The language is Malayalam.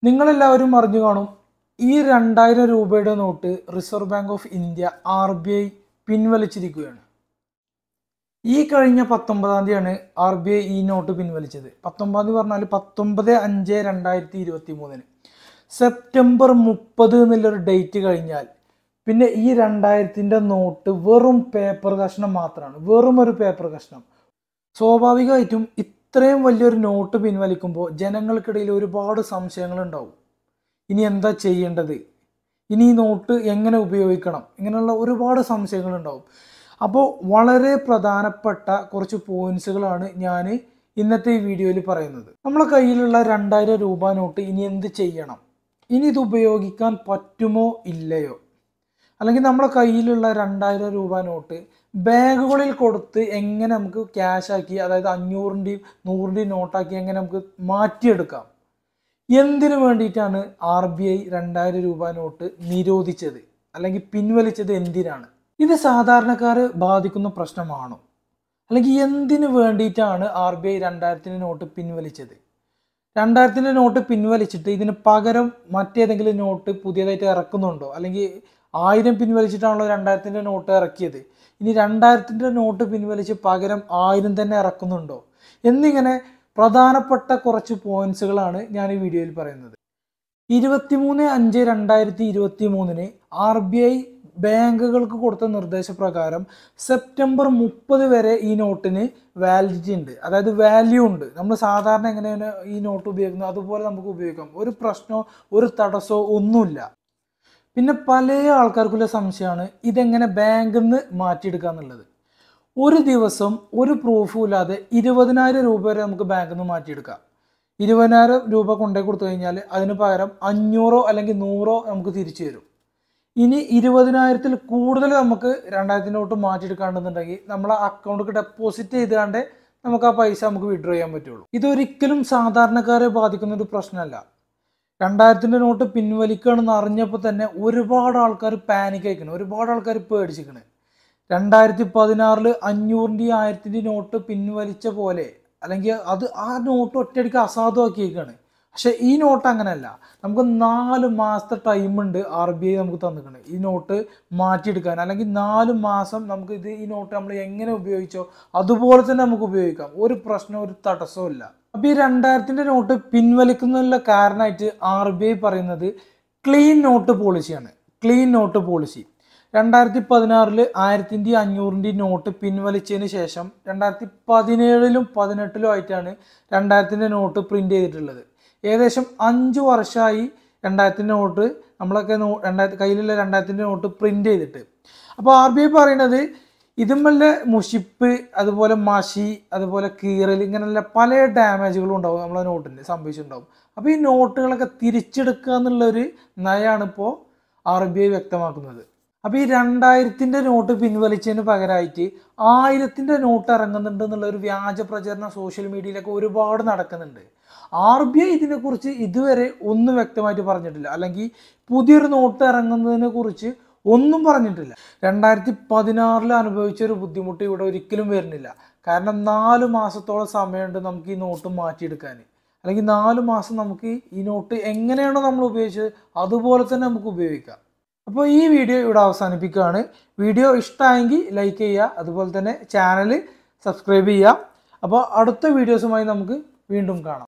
നിങ്ങളെല്ലാവരും അറിഞ്ഞു കാണും ഈ രണ്ടായിരം രൂപയുടെ note Reserve Bank of India R B I പിൻവലിച്ചിരിക്കുകയാണ് ഈ കഴിഞ്ഞ പത്തൊമ്പതാം തീയതിയാണ് ആർ ബി ഐ ഈ നോട്ട് പിൻവലിച്ചത് പത്തൊമ്പതാം തീയതി പറഞ്ഞാൽ പത്തൊമ്പത് അഞ്ച് രണ്ടായിരത്തി ഇരുപത്തി മൂന്നിന് സെപ്റ്റംബർ മുപ്പത് എന്നുള്ളൊരു ഡേറ്റ് കഴിഞ്ഞാൽ പിന്നെ ഈ രണ്ടായിരത്തിൻ്റെ നോട്ട് വെറും പേപ്പർ കഷ്ണം മാത്രമാണ് വെറും ഒരു പേപ്പർ കഷ്ണം സ്വാഭാവികമായിട്ടും ഇത്രയും വലിയൊരു നോട്ട് പിൻവലിക്കുമ്പോൾ ജനങ്ങൾക്കിടയിൽ ഒരുപാട് സംശയങ്ങളുണ്ടാവും ഇനി എന്താ ചെയ്യേണ്ടത് ഇനി ഈ നോട്ട് എങ്ങനെ ഉപയോഗിക്കണം ഇങ്ങനെയുള്ള ഒരുപാട് സംശയങ്ങളുണ്ടാവും അപ്പോൾ വളരെ പ്രധാനപ്പെട്ട കുറച്ച് പോയിന്റ്സുകളാണ് ഞാൻ ഇന്നത്തെ ഈ വീഡിയോയിൽ പറയുന്നത് നമ്മളെ കയ്യിലുള്ള രണ്ടായിരം രൂപ നോട്ട് ഇനി എന്ത് ചെയ്യണം ഇനി ഇത് ഉപയോഗിക്കാൻ പറ്റുമോ ഇല്ലയോ അല്ലെങ്കിൽ നമ്മുടെ കയ്യിലുള്ള രണ്ടായിരം രൂപ നോട്ട് ബാഗുകളിൽ കൊടുത്ത് എങ്ങനെ നമുക്ക് ക്യാഷ് ആക്കി അതായത് അഞ്ഞൂറിൻ്റെയും നൂറിൻ്റെയും നോട്ടാക്കി എങ്ങനെ നമുക്ക് മാറ്റിയെടുക്കാം എന്തിനു വേണ്ടിയിട്ടാണ് ആർ ബി ഐ രണ്ടായിരം രൂപ നോട്ട് നിരോധിച്ചത് അല്ലെങ്കിൽ പിൻവലിച്ചത് എന്തിനാണ് ഇത് സാധാരണക്കാരെ ബാധിക്കുന്ന പ്രശ്നമാണോ അല്ലെങ്കിൽ എന്തിനു വേണ്ടിയിട്ടാണ് ആർ ബി ഐ രണ്ടായിരത്തിൻ്റെ നോട്ട് പിൻവലിച്ചത് രണ്ടായിരത്തിൻ്റെ നോട്ട് പിൻവലിച്ചിട്ട് ഇതിന് പകരം മറ്റേതെങ്കിലും നോട്ട് പുതിയതായിട്ട് ഇറക്കുന്നുണ്ടോ അല്ലെങ്കിൽ ആയിരം പിൻവലിച്ചിട്ടാണല്ലോ രണ്ടായിരത്തിൻ്റെ നോട്ട് ഇറക്കിയത് ഇനി രണ്ടായിരത്തിൻ്റെ നോട്ട് പിൻവലിച്ച് പകരം ആയിരം തന്നെ ഇറക്കുന്നുണ്ടോ എന്നിങ്ങനെ പ്രധാനപ്പെട്ട കുറച്ച് പോയിന്റ്സുകളാണ് ഞാൻ ഈ വീഡിയോയിൽ പറയുന്നത് ഇരുപത്തിമൂന്ന് അഞ്ച് രണ്ടായിരത്തി ഇരുപത്തി മൂന്നിന് ആർ ബി ഐ ബാങ്കുകൾക്ക് കൊടുത്ത നിർദ്ദേശപ്രകാരം സെപ്റ്റംബർ മുപ്പത് വരെ ഈ നോട്ടിന് വാലിഡിറ്റി ഉണ്ട് അതായത് വാല്യൂ ഉണ്ട് നമ്മൾ സാധാരണ എങ്ങനെയാണ് ഈ നോട്ട് ഉപയോഗിക്കുന്നത് അതുപോലെ നമുക്ക് ഉപയോഗിക്കാം ഒരു പ്രശ്നമോ ഒരു തടസ്സമോ ഒന്നുമില്ല പിന്നെ പല ആൾക്കാർക്കുള്ള സംശയമാണ് ഇതെങ്ങനെ ബാങ്കിൽ നിന്ന് മാറ്റിയെടുക്കുക എന്നുള്ളത് ഒരു ദിവസം ഒരു പ്രൂഫും ഇല്ലാതെ ഇരുപതിനായിരം രൂപ വരെ നമുക്ക് ബാങ്കിൽ നിന്ന് മാറ്റിയെടുക്കാം ഇരുപതിനായിരം രൂപ കൊണ്ടുപോയി കൊടുത്തു കഴിഞ്ഞാൽ അതിന് പകരം അഞ്ഞൂറോ അല്ലെങ്കിൽ നൂറോ നമുക്ക് തിരിച്ചു തരും ഇനി ഇരുപതിനായിരത്തിൽ കൂടുതൽ നമുക്ക് രണ്ടായിരത്തി നോട്ട് മാറ്റിയെടുക്കാണ്ടെന്നുണ്ടെങ്കിൽ നമ്മളെ അക്കൗണ്ടിൽ ഡെപ്പോസിറ്റ് ചെയ്താണ്ട് നമുക്ക് ആ പൈസ നമുക്ക് വിഡ്രോ ചെയ്യാൻ പറ്റുള്ളൂ ഇതൊരിക്കലും സാധാരണക്കാരെ ബാധിക്കുന്ന ഒരു പ്രശ്നമല്ല രണ്ടായിരത്തിൻ്റെ നോട്ട് പിൻവലിക്കുകയാണെന്ന് അറിഞ്ഞപ്പോൾ തന്നെ ഒരുപാട് ആൾക്കാർ പാനിക് അയക്കണം ഒരുപാട് ആൾക്കാർ പേടിച്ചിരിക്കണ് രണ്ടായിരത്തി പതിനാറിൽ അഞ്ഞൂറിൻ്റെയും ആയിരത്തിൻ്റെയും നോട്ട് പിൻവലിച്ച പോലെ അല്ലെങ്കിൽ അത് ആ നോട്ട് ഒറ്റയടിക്ക് അസാധുവാക്കിയേക്കാണ് പക്ഷെ ഈ നോട്ട് അങ്ങനെയല്ല നമുക്ക് നാല് മാസത്തെ ടൈമുണ്ട് ആർ ബി ഐ നമുക്ക് തന്നിട്ടുണ്ട് ഈ നോട്ട് മാറ്റിയെടുക്കാൻ അല്ലെങ്കിൽ നാല് മാസം നമുക്ക് ഇത് ഈ നോട്ട് നമ്മൾ എങ്ങനെ ഉപയോഗിച്ചോ അതുപോലെ തന്നെ നമുക്ക് ഉപയോഗിക്കാം ഒരു പ്രശ്നവും ഒരു തടസ്സവും ഇല്ല അപ്പോൾ ഈ രണ്ടായിരത്തിൻ്റെ നോട്ട് പിൻവലിക്കുന്നതിനുള്ള കാരണമായിട്ട് ആർ ബി ഐ പറയുന്നത് ക്ലീൻ നോട്ട് പോളിസിയാണ് ക്ലീൻ നോട്ട് പോളിസി രണ്ടായിരത്തി പതിനാറിൽ ആയിരത്തിൻ്റെയും അഞ്ഞൂറിൻ്റെയും നോട്ട് പിൻവലിച്ചതിന് ശേഷം രണ്ടായിരത്തി പതിനേഴിലും പതിനെട്ടിലും ആയിട്ടാണ് രണ്ടായിരത്തിൻ്റെ നോട്ട് പ്രിൻ്റ് ചെയ്തിട്ടുള്ളത് ഏകദേശം അഞ്ച് വർഷമായി രണ്ടായിരത്തിൻ്റെ നോട്ട് നമ്മളൊക്കെ നോ രണ്ടായിരത്തി കയ്യിലുള്ള രണ്ടായിരത്തിൻ്റെ നോട്ട് പ്രിൻ്റ് ചെയ്തിട്ട് അപ്പോൾ ആർ ബി ഐ പറയുന്നത് ഇതുമല്ല മുഷിപ്പ് അതുപോലെ മഷി അതുപോലെ കീറൽ ഇങ്ങനെയുള്ള പല ഡാമേജുകളും ഉണ്ടാവും നമ്മളെ നോട്ടിന് സംഭവിച്ചിട്ടുണ്ടാവും അപ്പോൾ ഈ നോട്ടുകളൊക്കെ തിരിച്ചെടുക്കുക എന്നുള്ളൊരു നയമാണ് ഇപ്പോൾ ആർ ബി ഐ വ്യക്തമാക്കുന്നത് അപ്പോൾ ഈ രണ്ടായിരത്തിൻ്റെ നോട്ട് പിൻവലിച്ചതിന് പകരമായിട്ട് ആയിരത്തിൻ്റെ നോട്ട് ഇറങ്ങുന്നുണ്ട് എന്നുള്ള ഒരു വ്യാജ പ്രചരണം സോഷ്യൽ മീഡിയയിലൊക്കെ ഒരുപാട് നടക്കുന്നുണ്ട് ആർ ബി ഐ ഇതിനെക്കുറിച്ച് ഇതുവരെ ഒന്നും വ്യക്തമായിട്ട് പറഞ്ഞിട്ടില്ല അല്ലെങ്കിൽ പുതിയൊരു നോട്ട് ഇറങ്ങുന്നതിനെ കുറിച്ച് ഒന്നും പറഞ്ഞിട്ടില്ല രണ്ടായിരത്തി പതിനാറിൽ അനുഭവിച്ച ഒരു ബുദ്ധിമുട്ട് ഇവിടെ ഒരിക്കലും വരുന്നില്ല കാരണം നാല് മാസത്തോളം സമയമുണ്ട് നമുക്ക് ഈ നോട്ട് മാറ്റിയെടുക്കാൻ അല്ലെങ്കിൽ നാല് മാസം നമുക്ക് ഈ നോട്ട് എങ്ങനെയാണോ നമ്മൾ ഉപയോഗിച്ചത് അതുപോലെ തന്നെ നമുക്ക് ഉപയോഗിക്കാം അപ്പോൾ ഈ വീഡിയോ ഇവിടെ അവസാനിപ്പിക്കുകയാണ് വീഡിയോ ഇഷ്ടമായെങ്കിൽ ലൈക്ക് ചെയ്യുക അതുപോലെ തന്നെ ചാനൽ സബ്സ്ക്രൈബ് ചെയ്യുക അപ്പോൾ അടുത്ത വീഡിയോസുമായി നമുക്ക് വീണ്ടും കാണാം